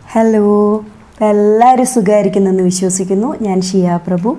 hello എല്ലാവരും സുഖമായിരിക്കുന്നെന്ന് വിശ്വസിക്കുന്നു ഞാൻ ഷിയ പ്രഭു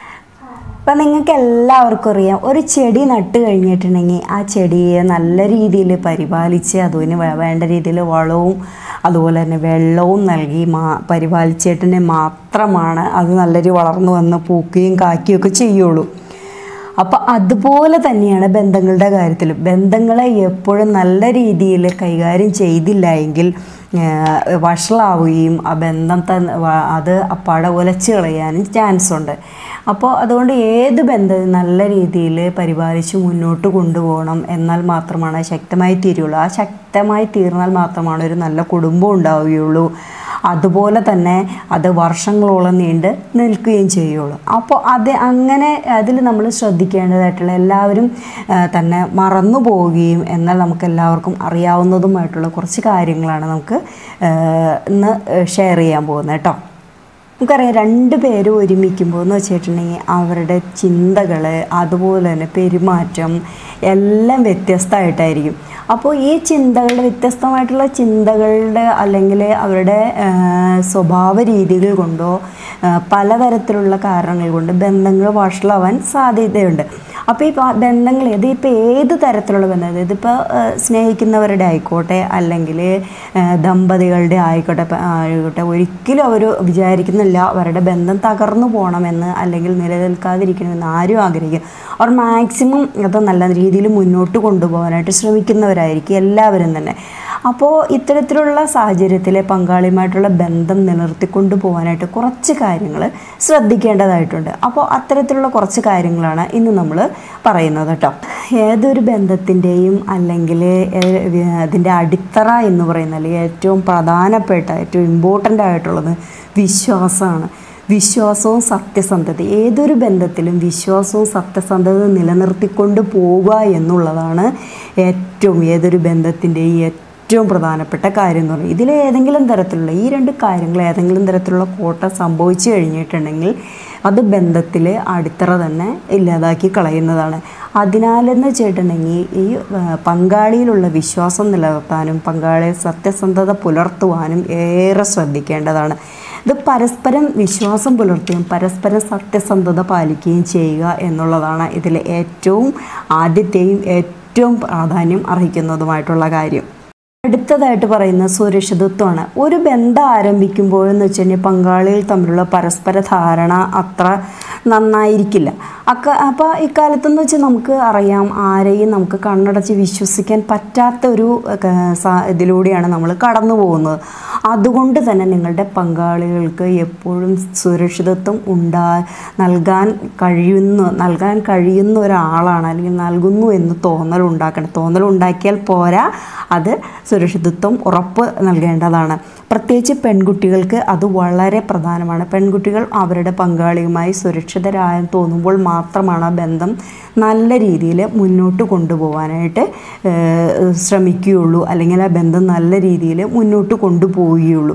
അപ്പം നിങ്ങൾക്ക് എല്ലാവർക്കും അറിയാം ഒരു ചെടി നട്ട് കഴിഞ്ഞിട്ടുണ്ടെങ്കിൽ ആ ചെടിയെ നല്ല രീതിയിൽ പരിപാലിച്ച് അതിന് വേ- വേണ്ട രീതിയിൽ വളവും അതുപോലെ തന്നെ വെള്ളവും നൽകി മാ പരിപാലിച്ചിട്ടുണ്ടെങ്കിൽ മാത്രമാണ് അത് നല്ല രീതിയിൽ വളർന്നു വന്ന് പൂക്കുകയും കാക്കുകയും ഒക്കെ ചെയ്യുള്ളൂ അപ്പോൾ അതുപോലെ തന്നെയാണ് ബന്ധങ്ങളുടെ കാര്യത്തിൽ ബന്ധങ്ങളെ എപ്പോഴും നല്ല രീതിയിൽ കൈകാര്യം ചെയ്തില്ല എങ്കിൽ ഏഹ്, വഷളാവുകയും ആ ബന്ധം തന്നെ വ- അത് അപ്പാടെ ഉലച്ച് കളയാനും ചാൻസ് ഉണ്ട് അപ്പോൾ അതുകൊണ്ട് ഏത് ബന്ധം നല്ല രീതിയിൽ പരിപാലിച്ച് മുന്നോട്ട് കൊണ്ടുപോകണം എന്നാൽ മാത്രമാണ് ശക്തമായി തീരുള്ളൂ ആ ശക്തമായി തീർന്നാൽ മാത്രമാണ് ഒരു നല്ല കുടുംബം ഉണ്ടാവുകയുള്ളൂ അതുപോലെ തന്നെ അത് വർഷങ്ങളോളം നീണ്ട് നിൽക്കുകയും ചെയ്യുള്ളൂ അപ്പോൾ അത് അങ്ങനെ അതിൽ നമ്മൾ ശ്രദ്ധിക്കേണ്ടതായിട്ടുള്ള എല്ലാവരും ആ, തന്നെ മറന്നു പോവുകയും എന്നാൽ നമുക്ക് എല്ലാവർക്കും അറിയാവുന്നതുമായിട്ടുള്ള കുറച്ച് കാര്യങ്ങളാണ് നമുക്ക് ആ, ഇന്ന് ഷെയർ ചെയ്യാൻ പോകുന്നത് കേട്ടോ നമുക്കറിയാം രണ്ട് പേരും ഒരുമിക്കുമ്പോൾ എന്ന് വെച്ചിട്ടുണ്ടെങ്കിൽ അവരുടെ ചിന്തകൾ അതുപോലെ തന്നെ പെരുമാറ്റം എല്ലാം വ്യത്യസ്തമായിട്ടായിരിക്കും അപ്പോൾ ഈ ചിന്തകളുടെ വ്യത്യസ്തമായിട്ടുള്ള ചിന്തകളുടെ അല്ലെങ്കിൽ അവരുടെ ആ, സ്വഭാവ രീതികൾ കൊണ്ടോ ആ, പലതരത്തിലുള്ള കാരണങ്ങൾ കൊണ്ട് ബന്ധങ്ങൾ വഷളാവാൻ സാധ്യതയുണ്ട് അപ്പോൾ ഈ പ- ബന്ധങ്ങൾ ഇതിപ്പോൾ ഏത് തരത്തിലുള്ള ബന്ധം ഇതിപ്പോൾ സ്നേഹിക്കുന്നവരുടെ ആയിക്കോട്ടെ അല്ലെങ്കിൽ ദമ്പതികളുടെ ആയിക്കോട്ടെ പ- ആയിക്കോട്ടെ ഒരിക്കലും അവർ വിചാരിക്കുന്നില്ല അവരുടെ ബന്ധം തകർന്നു പോകണമെന്ന് അല്ലെങ്കിൽ നിലനിൽക്കാതിരിക്കണമെന്ന് ആരും ആഗ്രഹിക്കും അവർ മാക്സിമം അത് നല്ല രീതിയിൽ മുന്നോട്ട് കൊണ്ടുപോകാനായിട്ട് ശ്രമിക്കുന്നവരായിരിക്കും എല്ലാവരും തന്നെ അപ്പോൾ ഇത്തരത്തിലുള്ള സാഹചര്യത്തിൽ പങ്കാളിയുമായിട്ടുള്ള ബന്ധം നിലനിർത്തിക്കൊണ്ട് പോകാനായിട്ട് കുറച്ച് കാര്യങ്ങൾ ശ്രദ്ധിക്കേണ്ടതായിട്ടുണ്ട് അപ്പോൾ അത്തരത്തിലുള്ള കുറച്ച് കാര്യങ്ങളാണ് ഇന്ന് നമ്മൾ പറയുന്നത് കേട്ടോ ഏതൊരു ബന്ധത്തിൻ്റെയും അല്ലെങ്കിൽ അതിൻ്റെ അടിത്തറ എന്ന് പറയുന്ന അല്ലെങ്കിൽ ഏറ്റവും പ്രധാനപ്പെട്ട ഏറ്റവും ഇമ്പോർട്ടൻ്റ് ആയിട്ടുള്ളത് വിശ്വാസമാണ് വിശ്വാസവും സത്യസന്ധത ഏതൊരു ബന്ധത്തിലും വിശ്വാസവും സത്യസന്ധതയും നിലനിർത്തിക്കൊണ്ട് പോവുക എന്നുള്ളതാണ് ഏറ്റവും ഏതൊരു ബന്ധത്തിൻ്റെയും ഏറ്റവും പ്രധാനപ്പെട്ട കാര്യം എന്ന് പറയുന്നത് ഇതിൽ ഏതെങ്കിലും തരത്തിലുള്ള ഈ രണ്ട് കാര്യങ്ങൾ ഏതെങ്കിലും തരത്തിലുള്ള കോട്ടം സംഭവിച്ചു കഴിഞ്ഞിട്ടുണ്ടെങ്കിൽ അത് ബന്ധത്തിൽ അടിത്തറ തന്നെ ഇല്ലാതാക്കി കളയുന്നതാണ് അതിനാലെന്ന് വെച്ചിട്ടുണ്ടെങ്കിൽ ഈ ആ, പങ്കാളിയിലുള്ള വിശ്വാസം നിലനിർത്താനും പങ്കാളിയെ സത്യസന്ധത പുലർത്തുവാനും ഏറെ ശ്രദ്ധിക്കേണ്ടതാണ് ഇത് പരസ്പരം വിശ്വാസം പുലർത്തുകയും പരസ്പരം സത്യസന്ധത പാലിക്കുകയും ചെയ്യുക എന്നുള്ളതാണ് ഇതിൽ ഏറ്റവും ആദ്യത്തെയും ഏറ്റവും പ്രാധാന്യം അർഹിക്കുന്നതുമായിട്ടുള്ള കാര്യം അടുത്തതായിട്ട് പറയുന്ന സുരക്ഷിതത്വമാണ് ഒരു ബന്ധം ആരംഭിക്കുമ്പോഴെന്ന് വെച്ചുകഴിഞ്ഞാൽ പങ്കാളികൾ തമ്മിലുള്ള പരസ്പര ധാരണ അത്ര നന്നായിരിക്കില്ല അക്ക അപ്പോൾ ഇക്കാലത്തെന്ന് വെച്ചാൽ നമുക്ക് അറിയാം ആരെയും നമുക്ക് കണ്ണടച്ച് വിശ്വസിക്കാൻ പറ്റാത്ത ഒരു ക- സ- ഇതിലൂടെയാണ് നമ്മൾ കടന്നു പോകുന്നത് അതുകൊണ്ട് തന്നെ നിങ്ങളുടെ പങ്കാളികൾക്ക് എപ്പോഴും സുരക്ഷിതത്വം ഉണ്ടാ നൽകാൻ കഴിയുന്ന നൽകാൻ കഴിയുന്ന ഒരാളാണ് അല്ലെങ്കിൽ നൽകുന്നു എന്ന് തോന്നൽ ഉണ്ടാക്കണം തോന്നൽ ഉണ്ടാക്കിയാൽ പോരാ അത് സുരക്ഷിതത്വം ഉറപ്പ് നൽകേണ്ടതാണ് പ്രത്യേകിച്ച് പെൺകുട്ടികൾക്ക് അത് വളരെ പ്രധാനമാണ് പെൺകുട്ടികൾ അവരുടെ പങ്കാളിയുമായി സുരക്ഷിതരായ തോന്നുമ്പോൾ മാത്രമാണ് ആ ബന്ധം നല്ല രീതിയിൽ മുന്നോട്ട് കൊണ്ടുപോകാനായിട്ട് ഏഹ്, ശ്രമിക്കുകയുള്ളൂ അല്ലെങ്കിൽ ആ ബന്ധം നല്ല രീതിയിൽ മുന്നോട്ട് കൊണ്ടുപോവുകയുള്ളൂ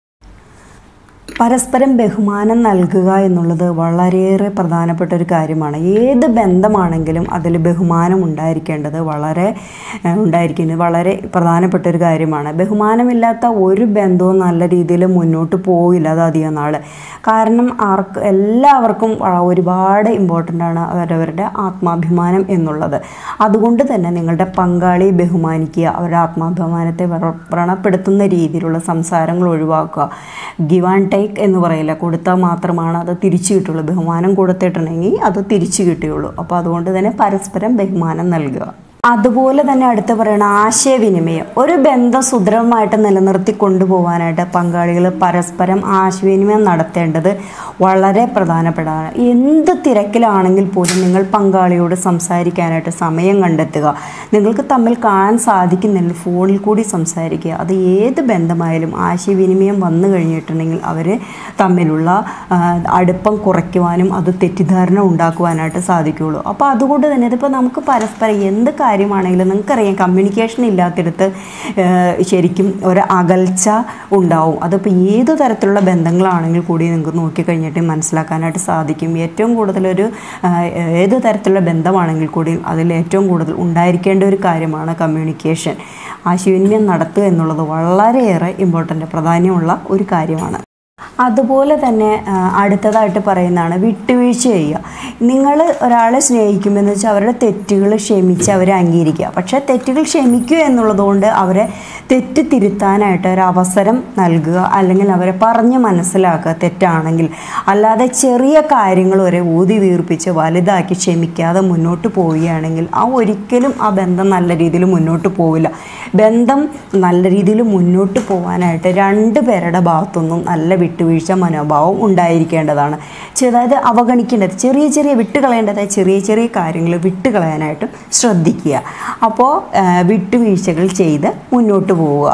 പരസ്പരം ബഹുമാനം നൽകുക എന്നുള്ളത് വളരെയേറെ പ്രധാനപ്പെട്ട ഒരു കാര്യമാണ് ഏത് ബന്ധമാണെങ്കിലും അതിൽ ബഹുമാനം ഉണ്ടായിരിക്കേണ്ടത് വളരെ ഏഹ്, ഉണ്ടായിരിക്കുന്നത് വളരെ പ്രധാനപ്പെട്ട ഒരു കാര്യമാണ് ബഹുമാനമില്ലാത്ത ഒരു ബന്ധവും നല്ല രീതിയിൽ മുന്നോട്ട് പോകില്ല അത് അധികം നാൾ കാരണം ആർക്ക് എല്ലാവർക്കും വ- ഒരുപാട് ഇമ്പോർട്ടൻ്റ് ആണ് അവരവരുടെ ആത്മാഭിമാനം എന്നുള്ളത് അതുകൊണ്ട് തന്നെ നിങ്ങളുടെ പങ്കാളിയെ ബഹുമാനിക്കുക അവരുടെ ആത്മാഭിമാനത്തെ വ്ര- വ്രണപ്പെടുത്തുന്ന രീതിയിലുള്ള സംസാരങ്ങൾ ഒഴിവാക്കുക ഗിവ് ആൻഡ് ടേക്ക് എന്ന് പറയില്ല കൊടുത്താൽ മാത്രമാണ് അത് തിരിച്ചു കിട്ടുള്ളൂ ബഹുമാനം കൊടുത്തിട്ടുണ്ടെങ്കിൽ അത് തിരിച്ചു കിട്ടുകയുള്ളൂ അപ്പോൾ അതുകൊണ്ട് തന്നെ പരസ്പരം ബഹുമാനം നൽകുക അതുപോലെ തന്നെ അടുത്ത് പറയുന്ന ആശയവിനിമയം ഒരു ബന്ധം സുദൃഢമായിട്ട് നിലനിർത്തി കൊണ്ടുപോകാനായിട്ട് പങ്കാളികൾ പരസ്പരം ആശയവിനിമയം നടത്തേണ്ടത് വളരെ പ്രധാനപ്പെട്ടതാണ് എന്ത് തിരക്കിലാണെങ്കിൽ പോലും നിങ്ങൾ പങ്കാളിയോട് സംസാരിക്കാനായിട്ട് സമയം കണ്ടെത്തുക നിങ്ങൾക്ക് തമ്മിൽ കാണാൻ സാധിക്കുന്നില്ല ഫോണിൽ കൂടി സംസാരിക്കുക അത് ഏത് ബന്ധമായാലും ആശയവിനിമയം വന്നു കഴിഞ്ഞിട്ടുണ്ടെങ്കിൽ അവർ തമ്മിലുള്ള ആ, അടുപ്പം കുറയ്ക്കുവാനും അത് തെറ്റിദ്ധാരണ ഉണ്ടാക്കുവാനായിട്ട് സാധിക്കുകയുള്ളൂ അപ്പോൾ അതുകൊണ്ട് തന്നെ ഇതിപ്പോൾ നമുക്ക് പരസ്പരം എന്ത് കാര്യമാണെങ്കിലും നിങ്ങൾക്കറിയാം കമ്മ്യൂണിക്കേഷൻ ഇല്ലാത്തിടത്ത് ഏഹ്, ശരിക്കും ഒരു അകൽച്ച ഉണ്ടാവും അതിപ്പോൾ ഏത് തരത്തിലുള്ള ബന്ധങ്ങളാണെങ്കിൽ കൂടി നിങ്ങൾക്ക് നോക്കിക്കഴിഞ്ഞിട്ട് മനസ്സിലാക്കാനായിട്ട് സാധിക്കും ഏറ്റവും കൂടുതലൊരു ആഹ്, ഏത് തരത്തിലുള്ള ബന്ധമാണെങ്കിൽ കൂടി അതിൽ ഏറ്റവും കൂടുതൽ ഉണ്ടായിരിക്കേണ്ട ഒരു കാര്യമാണ് കമ്മ്യൂണിക്കേഷൻ ആശയവിനിമയം നടത്തുക എന്നുള്ളത് വളരെയേറെ ഇമ്പോർട്ടൻ്റ് പ്രാധാന്യമുള്ള ഒരു കാര്യമാണ് അതുപോലെ തന്നെ ആ, അടുത്തതായിട്ട് പറയുന്നതാണ് വിട്ടുവീഴ്ച ചെയ്യുക നിങ്ങൾ ഒരാളെ സ്നേഹിക്കുമെന്ന് വെച്ചാൽ അവരുടെ തെറ്റുകൾ ക്ഷമിച്ച് അവരെ അംഗീകരിക്കുക പക്ഷേ തെറ്റുകൾ ക്ഷമിക്കുക എന്നുള്ളത് കൊണ്ട് അവരെ തെറ്റ് തിരുത്താനായിട്ട് ഒരു അവസരം നൽകുക അല്ലെങ്കിൽ അവരെ പറഞ്ഞ് മനസ്സിലാക്കുക തെറ്റാണെങ്കിൽ അല്ലാതെ ചെറിയ കാര്യങ്ങൾ വരെ ഊതി വീർപ്പിച്ച് വലുതാക്കി ക്ഷമിക്കാതെ മുന്നോട്ട് പോവുകയാണെങ്കിൽ ആ ഒരിക്കലും ആ ബന്ധം നല്ല രീതിയിൽ മുന്നോട്ട് പോവില്ല ബന്ധം നല്ല രീതിയിൽ മുന്നോട്ട് പോകാനായിട്ട് രണ്ട് പേരുടെ ഭാഗത്തുനിന്നും നല്ല വിട്ടുവീഴ്ച മനോഭാവം ഉണ്ടായിരിക്കേണ്ടതാണ് ചെ- അതായത് അവഗണിക്കേണ്ടത് ചെറിയ ചെറിയ വിട്ടുകളയേണ്ടതായ ചെറിയ ചെറിയ കാര്യങ്ങൾ വിട്ടുകളയാനായിട്ട് ശ്രദ്ധിക്കുക അപ്പോൾ വിട്ടുവീഴ്ചകൾ ചെയ്ത് മുന്നോട്ട് പോവുക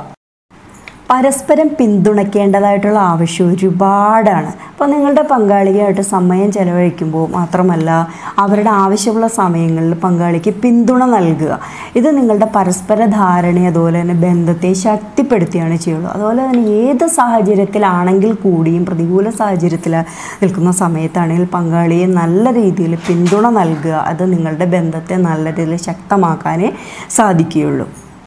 പരസ്പരം പിന്തുണയ്ക്കേണ്ടതായിട്ടുള്ള ആവശ്യം ഒരുപാടാണ് അപ്പോൾ നിങ്ങളുടെ പങ്കാളിയായിട്ട് സമയം ചെലവഴിക്കുമ്പോൾ മാത്രമല്ല അവരുടെ ആവശ്യമുള്ള സമയങ്ങളിൽ പങ്കാളിക്ക് പിന്തുണ നൽകുക ഇത് നിങ്ങളുടെ പരസ്പര ധാരണയെ അതുപോലെ തന്നെ ബന്ധത്തെ ശക്തിപ്പെടുത്തുകയാണ് ചെയ്യുള്ളൂ അതുപോലെ തന്നെ ഏത് സാഹചര്യത്തിലാണെങ്കിൽ കൂടിയും പ്രതികൂല സാഹചര്യത്തിൽ നിൽക്കുന്ന സമയത്താണെങ്കിൽ പങ്കാളിയെ നല്ല രീതിയിൽ പിന്തുണ നൽകുക അത് നിങ്ങളുടെ ബന്ധത്തെ നല്ല രീതിയിൽ ശക്തമാക്കാനേ സാധിക്കുകയുള്ളൂ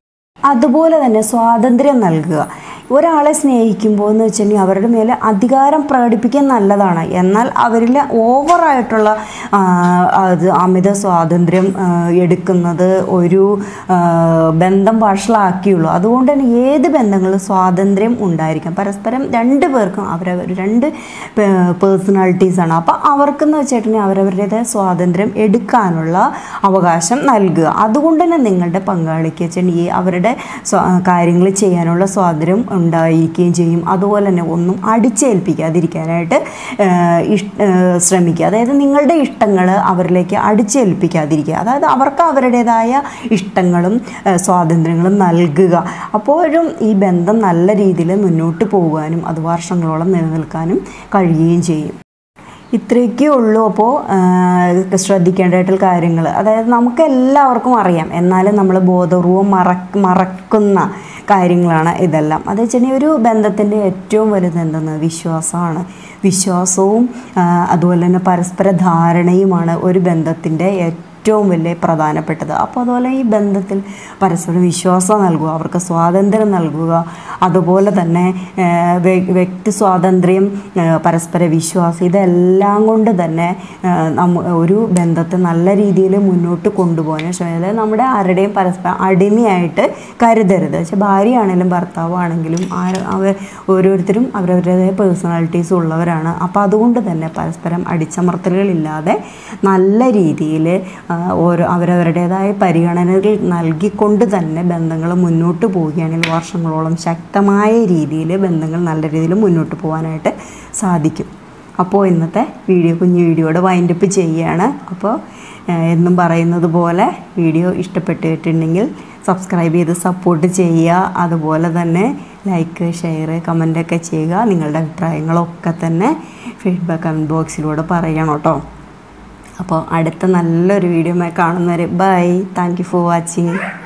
അതുപോലെ തന്നെ സ്വാതന്ത്ര്യം നൽകുക ഒരാളെ സ്നേഹിക്കുമ്പോൾ എന്ന് വെച്ചിട്ടുണ്ടെങ്കിൽ അവരുടെ മേലെ അധികാരം പ്രകടിപ്പിക്കാൻ നല്ലതാണ് എന്നാൽ അവരിൽ ഓവറായിട്ടുള്ള ആ, അത് അമിത സ്വാതന്ത്ര്യം ആ, എടുക്കുന്നത് ഒരു ആ, ബന്ധം വഷളാക്കിയുള്ളൂ അതുകൊണ്ട് തന്നെ ഏത് ബന്ധങ്ങളും സ്വാതന്ത്ര്യം ഉണ്ടായിരിക്കും പരസ്പരം രണ്ട് പേർക്കും അവരവർ രണ്ട് പേഴ്സണാലിറ്റീസാണ് അപ്പോൾ അവർക്കെന്ന് വെച്ചിട്ടുണ്ടെങ്കിൽ അവരവരുടേതായ സ്വാതന്ത്ര്യം എടുക്കാനുള്ള അവകാശം നൽകുക അതുകൊണ്ട് തന്നെ നിങ്ങളുടെ പങ്കാളിക്ക് വെച്ചിട്ടുണ്ടെങ്കിൽ അവരുടെ കാര്യങ്ങൾ ചെയ്യാനുള്ള സ്വാതന്ത്ര്യം ഉണ്ടായിരിക്കുകയും ചെയ്യും അതുപോലെ തന്നെ ഒന്നും അടിച്ചേൽപ്പിക്കാതിരിക്കാനായിട്ട് ആഹ് ഇഷ് ആഹ് ശ്രമിക്കുക അതായത് നിങ്ങളുടെ ഇഷ്ടങ്ങൾ അവരിലേക്ക് അടിച്ചേൽപ്പിക്കാതിരിക്കുക അതായത് അവർക്ക് അവരുടേതായ ഇഷ്ടങ്ങളും ആഹ് സ്വാതന്ത്ര്യങ്ങളും നൽകുക അപ്പോഴും ഈ ബന്ധം നല്ല രീതിയിൽ മുന്നോട്ട് പോകാനും അത് വർഷങ്ങളോളം നിലനിൽക്കാനും കഴിയുകയും ചെയ്യും ഇത്രയൊക്കെ ഉള്ളൂ അപ്പോൾ ശ്രദ്ധിക്കേണ്ടതായിട്ടുള്ള കാര്യങ്ങൾ അതായത് നമുക്ക് എല്ലാവർക്കും അറിയാം എന്നാലും നമ്മൾ ബോധപൂർവം മറക്ക് മറക്കുന്ന കാര്യങ്ങളാണ് ഇതെല്ലാം അത് വെച്ചിട്ടുണ്ടെങ്കിൽ ഒരു ബന്ധത്തിൻ്റെ ഏറ്റവും വലുത് എന്തെന്ന് വിശ്വാസമാണ് വിശ്വാസവും ആ, അതുപോലെ തന്നെ പരസ്പര ധാരണയുമാണ് ഒരു ബന്ധത്തിൻ്റെ ഏറ്റവും വലിയ പ്രധാനപ്പെട്ടത് അപ്പോൾ അതുപോലെ ഈ ബന്ധത്തിൽ പരസ്പരം വിശ്വാസം നൽകുക അവർക്ക് സ്വാതന്ത്ര്യം നൽകുക അതുപോലെ തന്നെ ആ, വ്യ- വ്യക്തി സ്വാതന്ത്ര്യം ആ, പരസ്പര വിശ്വാസം ഇതെല്ലാം കൊണ്ട് തന്നെ ആ, നമ്മ ഒരു ബന്ധത്തെ നല്ല രീതിയിൽ മുന്നോട്ട് കൊണ്ടുപോകാൻ ശ്രമിക്കുക നമ്മുടെ ആരുടെയും പരസ്പരം അടിമയായിട്ട് കരുതരുത് പക്ഷെ ഭാര്യയാണെങ്കിലും ഭർത്താവാണെങ്കിലും ആര് അവർ ഓരോരുത്തരും അവരവരുടേതായ പേഴ്സണാലിറ്റീസ് ഉള്ളവരാണ് അപ്പോൾ അതുകൊണ്ട് തന്നെ പരസ്പരം അടിച്ചമർത്തലുകളില്ലാതെ നല്ല രീതിയിൽ ഓരോ അവരവരുടേതായ പരിഗണനകൾ നൽകിക്കൊണ്ട് തന്നെ ബന്ധങ്ങൾ മുന്നോട്ട് പോവുകയാണെങ്കിൽ വർഷങ്ങളോളം ശക്തമായ രീതിയിൽ ബന്ധങ്ങൾ നല്ല രീതിയിൽ മുന്നോട്ട് പോകാനായിട്ട് സാധിക്കും അപ്പോൾ ഇന്നത്തെ വീഡിയോ കുഞ്ഞു വീഡിയോയുടെ വൈൻഡപ്പ് ചെയ്യുകയാണ് അപ്പോൾ ഏഹ്, എന്നും പറയുന്നത് പോലെ വീഡിയോ ഇഷ്ടപ്പെട്ടിട്ടുണ്ടെങ്കിൽ സബ്സ്ക്രൈബ് ചെയ്ത് സപ്പോർട്ട് ചെയ്യുക അതുപോലെ തന്നെ ലൈക്ക് ഷെയർ കമൻ്റൊക്കെ ചെയ്യുക നിങ്ങളുടെ അഭിപ്രായങ്ങളൊക്കെ തന്നെ ഫീഡ്ബാക്ക് കമൻറ്റ് ബോക്സിലൂടെ പറയണം കേട്ടോ അപ്പോൾ അടുത്ത നല്ലൊരു വീഡിയോ കാണുന്നവരെ bye thank you for watching